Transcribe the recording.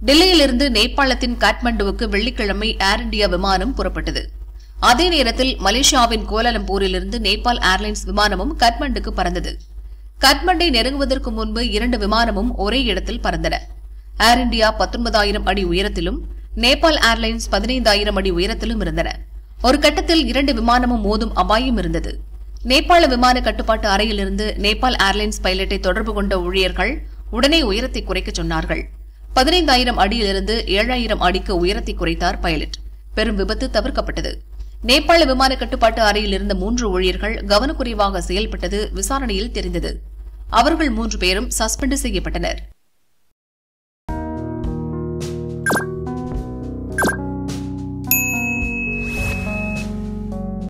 டெல்லியிலிருந்து நேபாளத்தின் காட்மண்டுவுக்கு வெள்ளிக்கிழமை ஏர் இண்டியா விமானம் புறப்பட்டது அதே நேரத்தில் மலேசியாவின் கோலாலம்பூரிலிருந்து நேபாள் ஏர்லைன்ஸ் விமானமும் காட்மண்டுக்கு பறந்தது காட்மண்டை நெருங்குவதற்கு முன்பு இரண்டு விமானமும் ஒரே இடத்தில் பறந்தன ஏர் இண்டியா பத்தொன்பதாயிரம் அடி உயரத்திலும் நேபாள் ஏர்லைன்ஸ் பதினைந்தாயிரம் அடி உயரத்திலும் இருந்தன ஒரு கட்டத்தில் இரண்டு விமானமும் மோதும் அபாயம் இருந்தது நேபாள விமான கட்டுப்பாட்டு அறையிலிருந்து நேபாள் ஏர்லைன்ஸ் பைலட்டை தொடர்பு கொண்ட ஊழியர்கள் உடனே உயரத்தை குறைக்கச் சொன்னார்கள் பதினைந்தாயிரம் அடியிலிருந்து ஏழாயிரம் அடிக்கு உயரத்தை குறைத்தார் பைலட் பெரும் விபத்து தவிர்க்கப்பட்டது நேபாள விமான கட்டுப்பாட்டு அறையில் இருந்த மூன்று ஊழியர்கள் கவனக்குறைவாக செயல்பட்டது விசாரணையில் தெரிந்தது அவர்கள் மூன்று பேரும் சஸ்பெண்ட் செய்யப்பட்டனர்